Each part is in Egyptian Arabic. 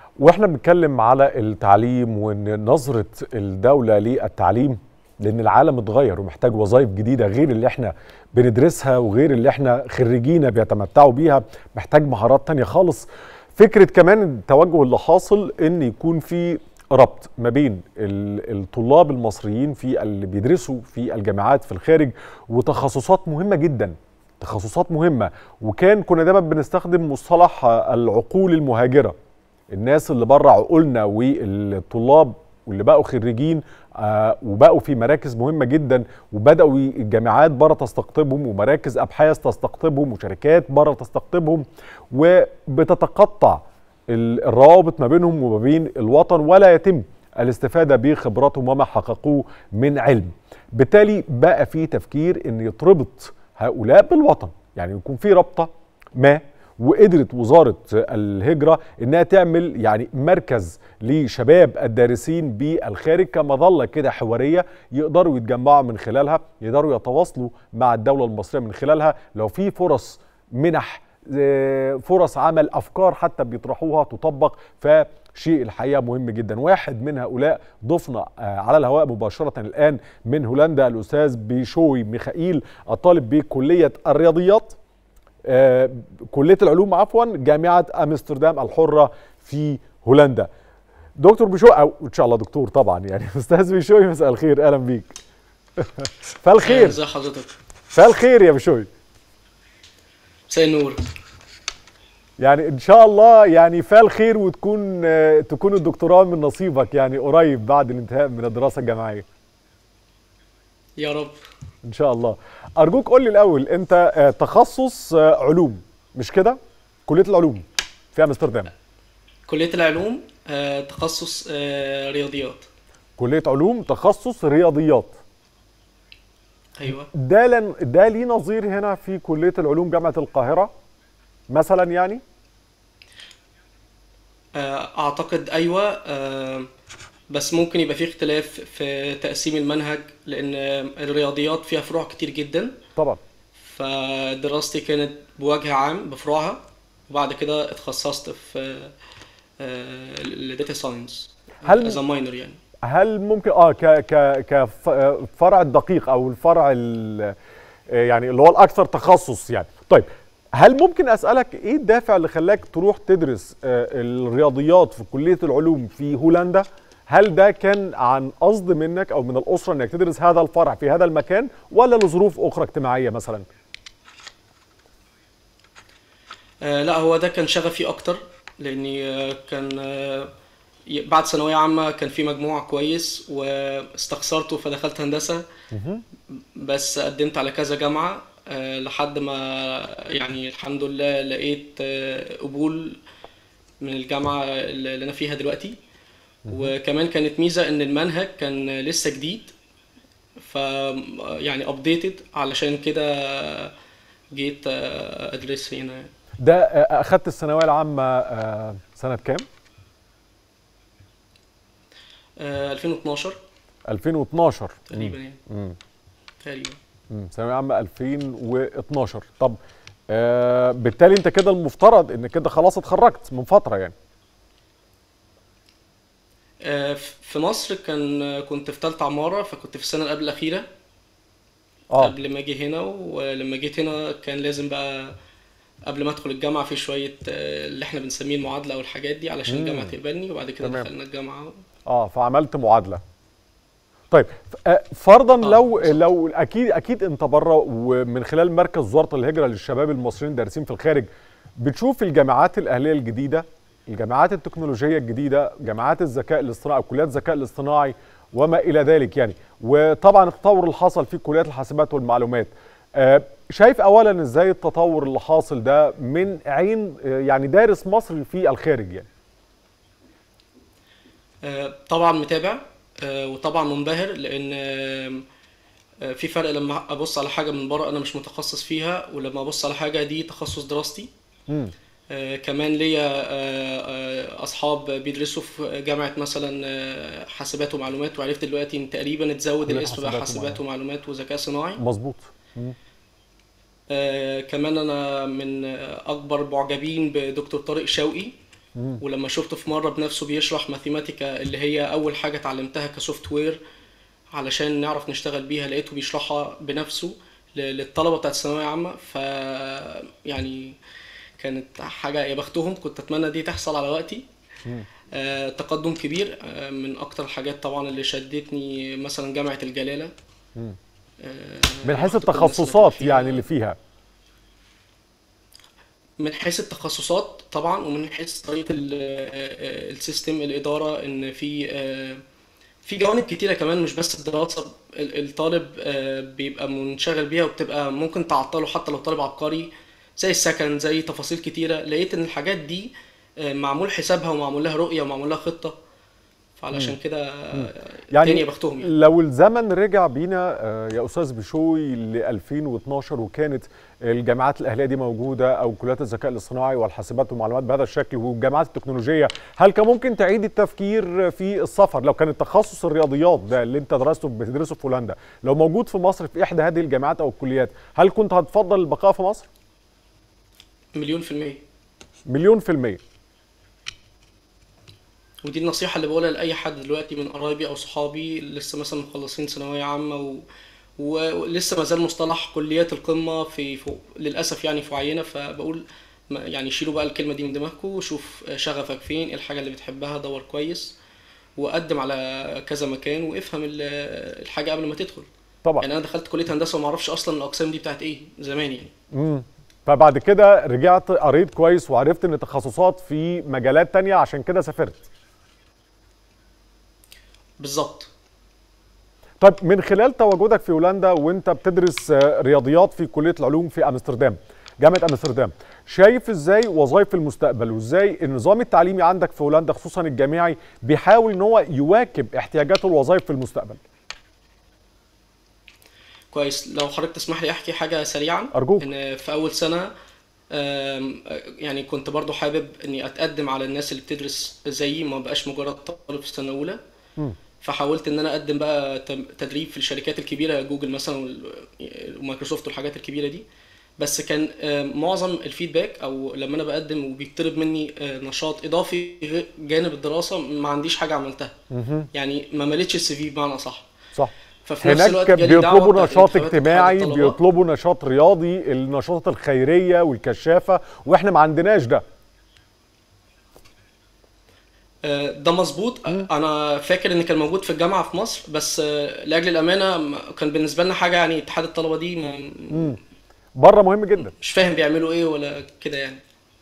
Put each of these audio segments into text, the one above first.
واحنا بنتكلم على التعليم وان نظره الدوله للتعليم لان العالم اتغير ومحتاج وظائف جديده غير اللي احنا بندرسها وغير اللي احنا خريجينا بيتمتعوا بيها محتاج مهارات تانية خالص فكره كمان التوجه اللي حاصل ان يكون في ربط ما بين ال- الطلاب المصريين في اللي بيدرسوا في الجامعات في الخارج وتخصصات مهمه جدا تخصصات مهمه وكان كنا دايما بنستخدم مصطلح العقول المهاجره الناس اللي بره عقولنا والطلاب واللي بقوا خريجين آه وبقوا في مراكز مهمه جدا وبداوا الجامعات بره تستقطبهم ومراكز ابحاث تستقطبهم وشركات بره تستقطبهم وبتتقطع ال- الروابط ما بينهم وما بين الوطن ولا يتم الاستفاده بخبراتهم وما حققوه من علم بالتالي بقى في تفكير ان يتربط هؤلاء بالوطن يعني يكون في رابطه ما وقدرت وزاره الهجره انها تعمل يعني مركز لشباب الدارسين بالخارج كمظله كده حواريه يقدروا يتجمعوا من خلالها يقدروا يتواصلوا مع الدوله المصريه من خلالها لو في فرص منح آه، فرص عمل افكار حتى بيطرحوها تطبق فشيء الحقيقه مهم جدا واحد من هؤلاء ضفنا آه، على الهواء مباشره الان من هولندا الاستاذ بيشوي ميخائيل الطالب بكليه الرياضيات آه، كليه العلوم عفوا جامعه امستردام الحره في هولندا دكتور بيشوي او ان شاء الله دكتور طبعا يعني استاذ بيشوي مساء الخير اهلا بيك فالخير ازي حضرتك فالخير يا بيشوي مساء النور يعني ان شاء الله يعني فال خير وتكون آه، تكون الدكتوراه من نصيبك يعني قريب بعد الانتهاء من الدراسه الجامعيه يا رب ان شاء الله ارجوك قول لي الاول انت آه، تخصص آه، علوم مش كده كليه العلوم في امستردام كلية العلوم آه، تخصص آه، رياضيات كليه علوم تخصص رياضيات ايوه ده لن ده ليه نظير هنا في كليه العلوم جامعه القاهره مثلا يعني آه، اعتقد ايوه آه، بس ممكن يبقى في اختلاف في تقسيم المنهج لان الرياضيات فيها فروع كتير جدا طبعا فدراستي كانت بوجه عام بفروعها وبعد كده اتخصصت في الداتا ساينس هل- از ماينر يعني هل ممكن اه ك ك كفرع الدقيق او الفرع ال- آه، يعني اللي هو الاكثر تخصص يعني طيب هل ممكن اسالك ايه الدافع اللي خلاك تروح تدرس آه، الرياضيات في كليه العلوم في هولندا هل ده كان عن قصد منك او من الاسره انك تدرس هذا الفرع في هذا المكان ولا لظروف اخرى اجتماعيه مثلا آه، لا هو ده كان شغفي اكتر لاني آه، كان آه، ي- بعد ثانويه عامه كان في مجموع كويس واستخسرته فدخلت هندسه بس قدمت على كذا جامعه آه، لحد ما يعني الحمد لله لقيت آه، قبول من الجامعه اللي انا فيها دلوقتي وكمان كانت ميزه ان المنهج كان لسه جديد ف يعني ابديتد علشان كده جيت آه، ادرس هنا يعني. ده آه، اخذت الثانويه العامه آه، سنه كام آه، 2012 2012 تقريبا يعني مم. تقريبا مم. ثانوية عامة 2012 طب آه بالتالي انت كده المفترض ان كده خلاص اتخرجت من فترة يعني آه، ف- في مصر كان كنت في تالتة عمارة فكنت في السنة اللي قبل الأخيرة اه قبل ما أجي هنا ولما جيت هنا كان لازم بقى قبل ما أدخل الجامعة في شوية آه، اللي إحنا بنسميه المعادلة والحاجات دي علشان الجامعة تقبلني وبعد كده تمام. دخلنا الجامعة اه فعملت معادلة طيب ف- آه، فرضا آه، لو بالظبط. لو اكيد اكيد انت بره ومن خلال مركز وزارة الهجرة للشباب المصريين دارسين في الخارج بتشوف الجامعات الاهلية الجديدة الجامعات التكنولوجية الجديدة جامعات الذكاء الاصطناعي كليات الذكاء الاصطناعي وما الى ذلك يعني وطبعا التطور اللي حصل في كليات الحاسبات والمعلومات آه، شايف اولا ازاي التطور اللي حاصل ده من عين آه، يعني دارس مصري في الخارج يعني آه، طبعا متابع آه، وطبعا منبهر لان آه، آه، في فرق لما ابص على حاجه من بره انا مش متخصص فيها ولما ابص على حاجه دي تخصص دراستي مم. آه، كمان ليا آه، آه، اصحاب بيدرسوا في جامعه مثلا آه، حاسبات ومعلومات وعرفت دلوقتي ان تقريبا اتزود كلية الاسم بقى حاسبات حاسبات ومعلومات وذكاء صناعي مظبوط مم. آه، كمان انا من آه، اكبر معجبين بدكتور طارق شوقي ولما شفته في مره بنفسه بيشرح ماثيماتيكا اللي هي اول حاجه اتعلمتها كسوفت وير علشان نعرف نشتغل بيها لقيته بيشرحها بنفسه ل- للطلبه بتاعت الثانويه عامه ف يعني كانت حاجه يا بختهم كنت اتمنى دي تحصل على وقتي آه، تقدم كبير آه، من اكتر الحاجات طبعا اللي شدتني مثلا جامعه الجلاله آه، من حيث أعتقد الناس اللي التخصصات فيها- يعني اللي فيها من حيث التخصصات طبعا ومن حيث طريقه ال- آه، السيستم الاداره ان في آه، في جوانب كتيره كمان مش بس الدراسه ال- الطالب آه، بيبقى منشغل بيها وبتبقى ممكن تعطله حتى لو طالب عبقري زي السكن زي تفاصيل كتيره لقيت ان الحاجات دي آه، معمول حسابها ومعمول لها رؤيه ومعمول لها خطه فعلشان كده آه، تاني يا بختهم يعني لو الزمن رجع بينا آه، يا استاذ بشوي ل 2012 وكانت الجامعات الاهليه دي موجوده او كليات الذكاء الاصطناعي والحاسبات والمعلومات بهذا الشكل والجامعات التكنولوجيه هل كان ممكن تعيد التفكير في السفر لو كان التخصص الرياضيات ده اللي انت درسته بتدرسه في هولندا لو موجود في مصر في احدى هذه الجامعات او الكليات هل كنت هتفضل البقاء في مصر مليون في المية مليون في الميه ودي النصيحة اللي بقولها لأي حد دلوقتي من قرايبي أو صحابي لسه مثلا مخلصين ثانوية عامة و... ولسه ما زال مصطلح كليات القمة في, في للأسف يعني في وعينا فبقول ما- يعني شيلوا بقى الكلمة دي من دماغكم وشوف شغفك فين إيه الحاجة اللي بتحبها دور كويس وقدم على كذا مكان وافهم ال- الحاجة قبل ما تدخل طبعا يعني أنا دخلت كلية هندسة وما أعرفش أصلا الأقسام دي بتاعت إيه زمان يعني امم فبعد كده رجعت قريت كويس وعرفت ان تخصصات في مجالات تانية عشان كده سافرت بالظبط طيب من خلال تواجدك في هولندا وانت بتدرس آه، رياضيات في كلية العلوم في امستردام جامعة امستردام شايف ازاي وظائف المستقبل وازاي النظام التعليمي عندك في هولندا خصوصا الجامعي بيحاول ان هو يواكب احتياجات الوظائف في المستقبل كويس لو حضرتك تسمح لي احكي حاجه سريعا أرجوك. ان في اول سنه آم، يعني كنت برضو حابب اني اتقدم على الناس اللي بتدرس زيي ما بقاش مجرد طالب في سنه اولى مم. فحاولت ان انا اقدم بقى تم- تدريب في الشركات الكبيره جوجل مثلا وال- ومايكروسوفت والحاجات الكبيره دي بس كان آم، معظم الفيدباك او لما انا بقدم وبيطلب مني آه، نشاط اضافي غير- جانب الدراسه ما عنديش حاجه عملتها يعني ما مليتش السي في بمعنى صح صح ففي نفس الوقت هناك جالي دعوة بيطلبوا بتاعت نشاط انتخابات اتحاد اجتماعي الطلبة. بيطلبوا نشاط رياضي النشاطات الخيرية والكشافة واحنا ما عندناش ده آه، ده مظبوط انا فاكر ان كان موجود في الجامعه في مصر بس آه، لاجل الامانه ما- كان بالنسبه لنا حاجه يعني اتحاد الطلبه دي ما- بره مهم جدا مش فاهم بيعملوا ايه ولا كده يعني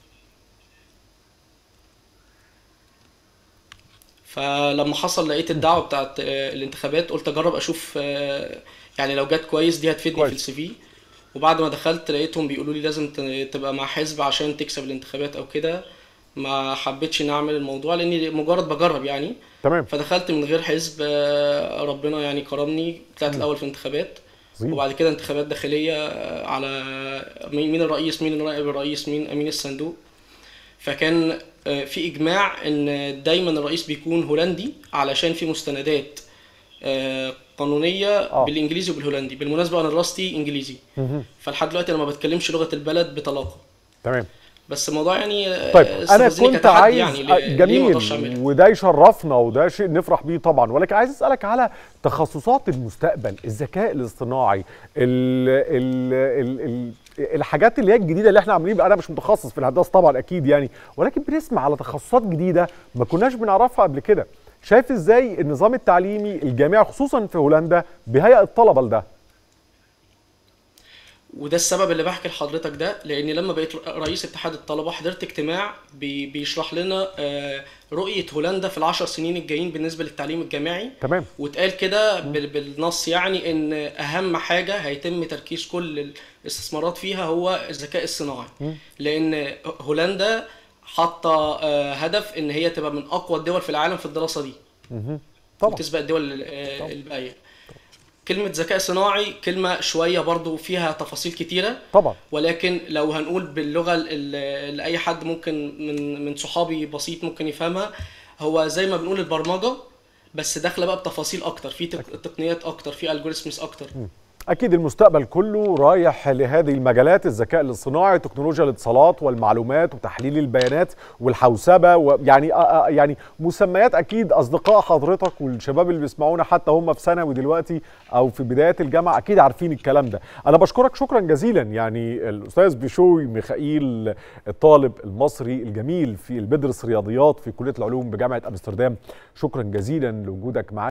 فلما حصل لقيت الدعوه بتاعت آه، الانتخابات قلت اجرب اشوف آه، يعني لو جت كويس دي هتفيدني كويس. في السي في وبعد ما دخلت لقيتهم بيقولوا لي لازم ت- تبقى مع حزب عشان تكسب الانتخابات او كده ما حبيتش اني اعمل الموضوع لاني مجرد بجرب يعني تمام فدخلت من غير حزب آه، ربنا يعني كرمني طلعت الاول في الانتخابات عظيم. وبعد كده انتخابات داخليه آه، على مين مين الرئيس مين نائب الرئيس مين امين الصندوق فكان آه، في اجماع ان دايما الرئيس بيكون هولندي علشان في مستندات آه، قانونيه آه. بالانجليزي وبالهولندي بالمناسبه انا دراستي انجليزي مهم. فلحد دلوقتي انا ما بتكلمش لغه البلد بطلاقه تمنا بس الموضوع يعني آه، طيب انا استفزني كنت كتحدي عايز يعني ليه- ليه ما جميل اقدرش اعملها وده يشرفنا وده شيء نفرح بيه طبعا ولكن عايز اسالك على تخصصات المستقبل الذكاء الاصطناعي ال ال ال ال الحاجات اللي هي الجديده اللي احنا عاملين انا مش متخصص في الهندسه طبعا اكيد يعني ولكن بنسمع على تخصصات جديده ما كناش بنعرفها قبل كده شايف ازاي النظام التعليمي الجامعي خصوصا في هولندا بيهيئ الطلبه لده وده السبب اللي بحكي لحضرتك ده لاني لما بقيت رئيس اتحاد الطلبه حضرت اجتماع بي- بيشرح لنا آه، رؤيه هولندا في العشر سنين الجايين بالنسبه للتعليم الجامعي تمام واتقال كده بال- بالنص يعني ان اهم حاجه هيتم تركيز كل الاستثمارات فيها هو الذكاء الصناعي لان هولندا حاطه آه، هدف ان هي تبقى من اقوى الدول في العالم في الدراسه دي طبعا وتسبق الدول آه، الباقيه كلمه ذكاء صناعي كلمه شويه برضو فيها تفاصيل كتيره طبعا ولكن لو هنقول باللغه ال- اللي اي حد ممكن من من صحابي بسيط ممكن يفهمها هو زي ما بنقول البرمجه بس داخله بقى بتفاصيل اكتر في تق- تقنيات اكتر في الجوريزمز اكتر اكيد المستقبل كله رايح لهذه المجالات الذكاء الاصطناعي تكنولوجيا الاتصالات والمعلومات وتحليل البيانات والحوسبه ويعني آه يعني مسميات اكيد اصدقاء حضرتك والشباب اللي بيسمعونا حتى هم في ثانوي دلوقتي او في بدايات الجامعه اكيد عارفين الكلام ده انا بشكرك شكرا جزيلا يعني الاستاذ بيشوي ميخائيل الطالب المصري الجميل في اللي بيدرس رياضيات في كليه العلوم بجامعه امستردام شكرا جزيلا لوجودك معنا